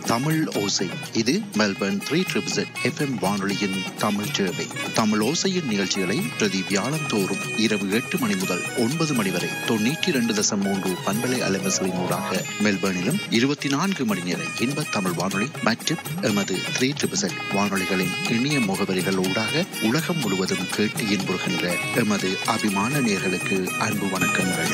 தமிழ் ஓசை இது Melbourne three triple FM வானொலியின் தமிழ் சேவை தமிழ் ஓசையின் நிகழ்ச்சிகளை பிரதி வியாழம் தோறும் இரவு எட்டு மணி முதல் ஒன்பது மணி வரை தொண்ணூற்றி இரண்டு தசம் மூன்று பண்பலை அலைவசலினூடாக மெல்பர்னிலும் இருபத்தி நான்கு மணி நேர இன்ப தமிழ் வானொலி மற்றும் எமது த்ரீ ட்ரிபிள் வானொலிகளின் இணைய முகவரிகள் ஊடாக உலகம் முழுவதும் கேட்டு இன்புறுகின்ற எமது அபிமான நேர்களுக்கு அன்பு வணக்கங்கள்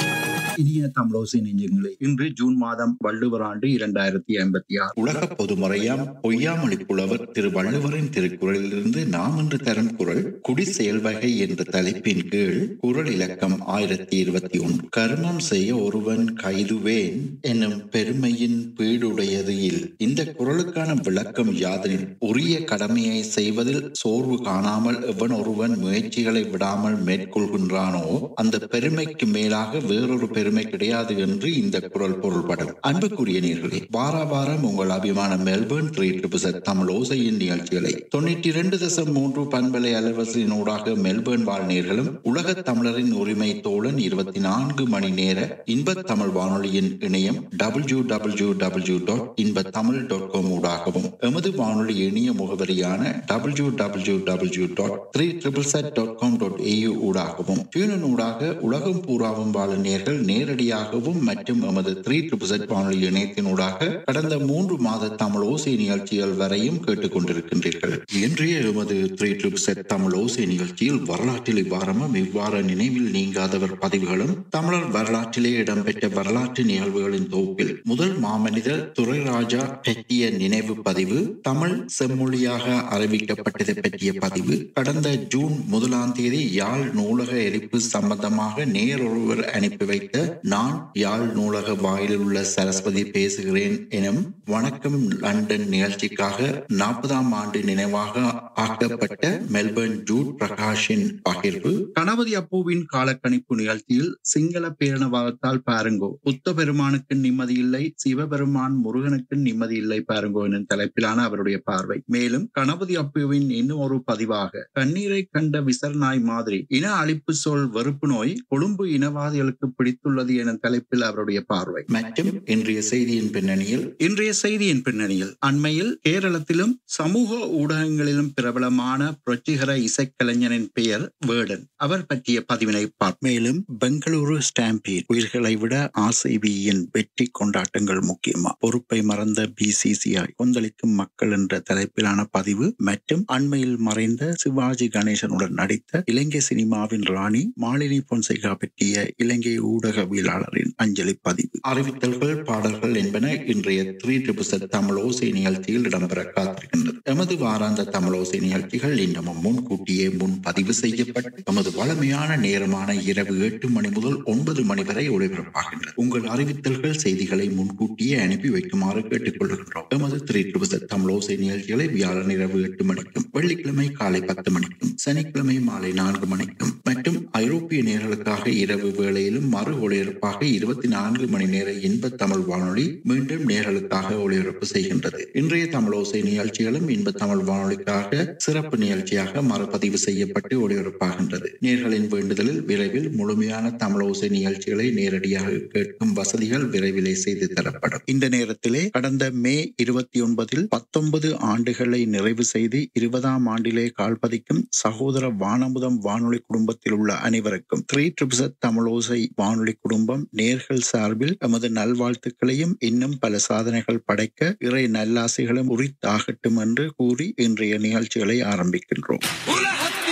இனிய தமிழோசை நெஞ்சங்களே இன்று ஜூன் மாதம் வள்ளுவர் ஆண்டு இரண்டாயிரத்தி ஐம்பத்தி ஆறு உலக பொதுமறையாம் பொய்யாமொழி புலவர் திரு வள்ளுவரின் திருக்குறளிலிருந்து நாம் இன்று தரும் குரல் குடி செயல்வகை என்ற தலைப்பின் கீழ் குரல் இலக்கம் ஆயிரத்தி இருபத்தி ஒன்று கர்மம் செய்ய ஒருவன் கைதுவேன் என்னும் பெருமையின் பீடுடையது இல் இந்த குரலுக்கான விளக்கம் யாதெனில் உரிய கடமையை செய்வதில் சோர்வு காணாமல் எவன் ஒருவன் முயற்சிகளை விடாமல் மேற்கொள்கின்றானோ அந்த பெருமைக்கு மேலாக வேறொரு பெருமை கிடையாது என்று இந்த குரல் பொருள்படும் அன்புக்குரிய நேர்களே வார வாரம் உங்கள் அபிமான மெல்பர்ன் த்ரீ ட்ரிபிள் தமிழ் ஓசையின் நிகழ்ச்சிகளை தொண்ணூற்றி இரண்டு தசம் மூன்று பண்பலை அலைவரிசையினூடாக மெல்பர்ன் வாழ் நேர்களும் உலக தமிழரின் உரிமை தோழன் இருபத்தி நான்கு மணி நேர இன்ப தமிழ் வானொலியின் இணையம் டபிள்யூ டபிள்யூ டபிள்யூ டாட் இன்ப தமிழ் டாட் காம் ஊடாகவும் எமது வானொலி இணைய முகவரியான W W W dot three triple Z dot com dot AU ஊடாகவும் டியூனன் ஊடாக உலகம் பூராவும் வாழும் நேர்கள் நேரடியாகவும் மற்றும் எமது த்ரீ ட்ரிபிள் செட் வானொலி இணையத்தினூடாக கடந்த மூன்று மாத தமிழ் ஓசை நிகழ்ச்சிகள் வரையும் கேட்டுக் கொண்டிருக்கின்றீர்கள் இன்றைய எமது த்ரீ ட்ரிபிள் செட் தமிழ் ஓசை நிகழ்ச்சியில் வரலாற்றில் இவ்வாரமும் இவ்வாறு நினைவில் நீங்காதவர் பதிவுகளும் தமிழர் வரலாற்றிலே இடம்பெற்ற வரலாற்று நிகழ்வுகளின் தொகுப்பில் முதல் மாமனிதர் துரைராஜா பற்றிய நினைவு பதிவு தமிழ் செம்மொழியாக அறிவிக்கப்பட்டதை பற்றிய பதிவு கடந்த ஜூன் முதலாம் தேதி யாழ் நூலக எரிப்பு சம்பந்தமாக நேரொருவர் அனுப்பி வைத்த நான் யாழ் நூலக வாயிலில் உள்ள சரஸ்வதி பேசுகிறேன் எனும் வணக்கம் லண்டன் நிகழ்ச்சிக்காக நாற்பதாம் ஆண்டு நினைவாக ஆக்கப்பட்ட மெல்பர்ன் ஜூட் பிரகாஷின் பகிர்வு கணபதி அப்புவின் காலக்கணிப்பு நிகழ்ச்சியில் சிங்கள பேரணவாதத்தால் பாருங்கோ புத்த பெருமானுக்கு நிம்மதி இல்லை சிவபெருமான் முருகனுக்கு நிம்மதி இல்லை பாருங்கோ எனும் தலைப்பிலான அவருடைய பார்வை மேலும் கணபதி அப்புவின் இன்னும் ஒரு பதிவாக கண்ணீரை கண்ட விசர்நாய் மாதிரி இன அழிப்பு சொல் வெறுப்பு நோய் கொழும்பு இனவாதிகளுக்கு பிடித்துள்ளது எனும் தலைப்பில் அவருடைய பார்வை மற்றும் இன்றைய செய்தியின் பின்னணியில் இன்றைய செய்தியின் பின்னணியில் அண்மையில் கேரளத்திலும் சமூக ஊடகங்களிலும் பிரபலமான புரட்சிகர இசைக்கலைஞரின் பெயர் வேடன் அவர் பற்றிய பதிவினை பார்ப்போம் மேலும் பெங்களூரு ஸ்டாம்பீட் உயிர்களை விட ஆர்சிபியின் வெற்றி கொண்டாட்டங்கள் முக்கியமா பொறுப்பை மறந்த பிசிசிஐ கொந்தளிக்கும் மக்கள் என்ற தலைப்பிலான பதிவு மற்றும் அண்மையில் மறைந்த சிவாஜி கணேசனுடன் நடித்த இலங்கை சினிமாவின் ராணி மாலினி பொன்சேகா பற்றிய இலங்கை ஊடகவியலாளரின் அஞ்சலி பதிவு அறிவித்தல்கள் பாடல்கள் என்பன இன்றைய த்ரீ ட்ரிபிள் தமிழ் ஓசை நிகழ்ச்சியில் இடம்பெற காத்திருக்கின்றது எமது வாராந்த தமிழ் ஓசை நிகழ்ச்சிகள் இன்னமும் முன்கூட்டியே முன் பதிவு செய்யப்பட்டு எமது வளமையான நேரமான இரவு எட்டு மணி முதல் ஒன்பது மணி வரை ஒளிபரப்பாகின்றது உங்கள் அறிவித்தல்கள் செய்திகளை முன்கூட்டியே அனுப்பி வைக்குமாறு கேட்டுக்கொள்கின்றோம் எமது த்ரீ ட்ரிபிள் தமிழ் ஓசை நிகழ்ச்சிகளை வியாழன் இரவு எட்டு மணிக்கும் வெள்ளிக்கிழமை காலை பத்து மணிக்கும் சனிக்கிழமை மாலை நான்கு மணிக்கும் மற்றும் ஐரோப்பிய நேர்களுக்காக இரவு வேளையிலும் மறு ஒளிபரப்பாக இருபத்தி நான்கு மணி நேர இன்ப தமிழ் வானொலி மீண்டும் நேர்களுக்காக ஒளிபரப்பு செய்கின்றது இன்றைய தமிழோசை நிகழ்ச்சிகளும் இன்ப தமிழ் வானொலிக்காக சிறப்பு நிகழ்ச்சியாக மறுபதிவு செய்யப்பட்டு ஒளிபரப்பாகின்றது நேர்களின் வேண்டுதலில் விரைவில் முழுமையான தமிழோசை நிகழ்ச்சிகளை நேரடியாக கேட்கும் வசதிகள் விரைவிலே செய்து தரப்படும் இந்த நேரத்திலே கடந்த மே இருபத்தி ஒன்பதில் பத்தொன்பது ஆண்டுகளை நிறைவு செய்து இருபதாம் ஆண்டிலே கால்பதிக்கும் சகோதர வானமுதம் வானொலி குடும்பத்தில் உள்ள அனைவருக்கும் த்ரீ ட்ரிபிள் தமிழோசை வானொலி குடும்பம் நேர்கள் சார்பில் எமது நல்வாழ்த்துக்களையும் இன்னும் பல சாதனைகள் படைக்க இறை நல்லாசைகளும் உரித்தாகட்டும் என்று கூறி இன்றைய நிகழ்ச்சிகளை ஆரம்பிக்கின்றோம் உலகத்தில்